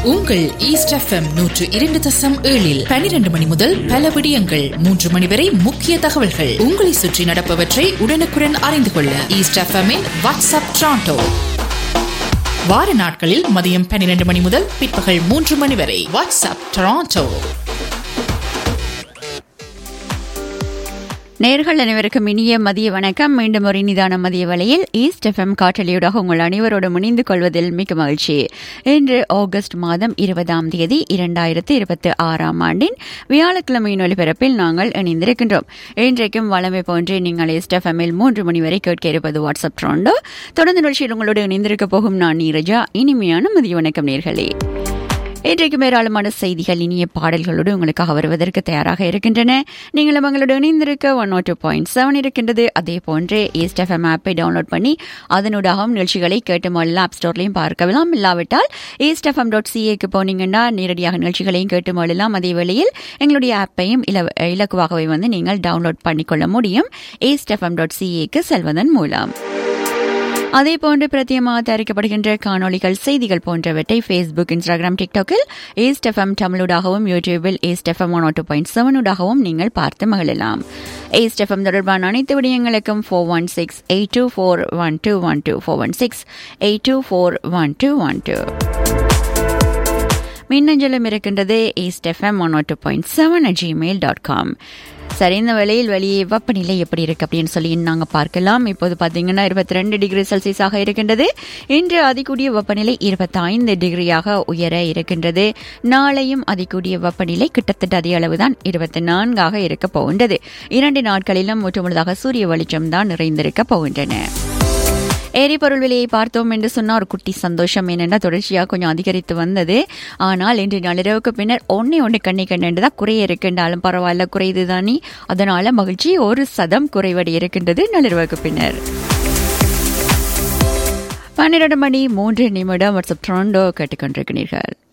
உங்கள் east FM நூற்று இரண்டு தசம் ஏழில் பனிரெண்டு மணி முதல் பல விடயங்கள் மூன்று மணி வரை முக்கிய தகவல்கள் உங்களை சுற்றி நடப்பவற்றை உடனுக்குடன் அறிந்து கொள்ள ஈஸ்ட் எஃப்எம்மின் வாட்ஸ்அப் ட்ராண்டோ வார நாட்களில் மதியம் பன்னிரண்டு மணி முதல் பிற்பகல் மூன்று மணி வரை வாட்ஸ்அப் டொராண்டோ நேர்கள் அனைவருக்கும் இனிய மதிய வணக்கம் மீண்டும் ஒரு நிதான மதிய வேளையில் ஈஸ்ட் எஃப்எம் காற்றலியூடாக உங்கள் அனைவரோடும் இணைந்து கொள்வதில் மிக மகிழ்ச்சி இன்று ஆகஸ்ட் மாதம் இருபதாம் தேதி இரண்டாயிரத்தி இருபத்தி ஆறாம் ஆண்டின் வியாழக்கிழமையின் ஒலிபரப்பில் நாங்கள் இணைந்திருக்கின்றோம் இன்றைக்கும் வளமை போன்று நீங்கள் ஈஸ்ட் எஃப்எம்மில் மூன்று மணி வரை கேட்க இருப்பது வாட்ஸ்அப் ட்ரோண்டோ தொடர்ந்து நிகழ்ச்சியில் உங்களோடு இணைந்திருக்க போகும் நான் நீரஜா இனிமையான மதிய வணக்கம் நேர்களே இன்றைக்கும் ஏராளமான செய்திகள் இனிய பாடல்களோடு உங்களுக்காக வருவதற்கு தயாராக இருக்கின்றன நீங்களும் எங்களோடு இணைந்திருக்க one O two point seven இருக்கின்றது அதே போன்று ஈஸ்ட் எஃப்எம் ஆப்பை டவுன்லோட் பண்ணி அதனூடாகவும் நிகழ்ச்சிகளை கேட்டு மொழில் ஆப் ஸ்டோர்லையும் பார்க்கலாம் இல்லாவிட்டால் ஈஸ்ட் எஃப்எம் டாட் சிஏக்கு போனீங்கன்னா நேரடியாக நிகழ்ச்சிகளையும் கேட்டு மொழலாம் அதே வேளையில் எங்களுடைய ஆப்பையும் இல இலக்குவாகவே வந்து நீங்கள் டவுன்லோட் பண்ணிக்கொள்ள முடியும் ஈஸ்ட் எஃப்எம் டாட் சிஏக்கு செல்வதன் மூலம் அதே போன்று பிரத்தியமாக தயாரிக்கப்படுகின்ற காணொலிகள் செய்திகள் போன்றவற்றை ஃபேஸ்புக் இன்ஸ்டாகிராம் டிக்டாக்கில் ஈஸ்ட் எஃப்எம் தமிழூடாகவும் யூடியூபில் east FM one two point செவனூடாகவும் நீங்கள் பார்த்து மகிழலாம் ஈஸ்ட் எஃப்எம் தொடர்பான அனைத்து விடயங்களுக்கும் four one six eight two four one two one two four one six eight two four one two one two மின்னஞ்சலும் இருக்கின்றது east FM one two point seven Gmail dot com சரி இந்த வேளையில் வெளியே வெப்பநிலை எப்படி இருக்கு அப்படின்னு சொல்லி நாங்கள் பார்க்கலாம் இப்போது பார்த்தீங்கன்னா இருபத்தி ரெண்டு டிகிரி செல்சியஸாக இருக்கின்றது இன்று அதிகூடிய வெப்பநிலை இருபத்தைந்து டிகிரியாக உயர இருக்கின்றது நாளையும் அதிகூடிய வெப்பநிலை கிட்டத்தட்ட அதே அளவுதான் இருபத்தி நான்காக இருக்க போகின்றது இரண்டு நாட்களிலும் முற்றுமுழுதாக சூரிய வெளிச்சம் தான் நிறைந்திருக்க போகின்றன எரிபொருள் விலையை பார்த்தோம் என்று சொன்னால் ஒரு குட்டி சந்தோஷம் என்னென்னா தொடர்ச்சியாக கொஞ்சம் அதிகரித்து வந்தது ஆனால் இன்று நள்ளிரவுக்கு பின்னர் ஒன்னே ஒன்று கண்ணி கண்டு தான் குறைய இருக்கின்றாலும் பரவாயில்ல குறையுது தானே அதனால மகிழ்ச்சி ஒரு சதம் குறைவடி இருக்கின்றது நள்ளிரவுக்கு பின்னர் பன்னிரண்டு மணி மூன்று நிமிடம் வாட்ஸ்அப் ட்ரோண்டோ கேட்டுக்கொண்டிருக்கிறீர்கள்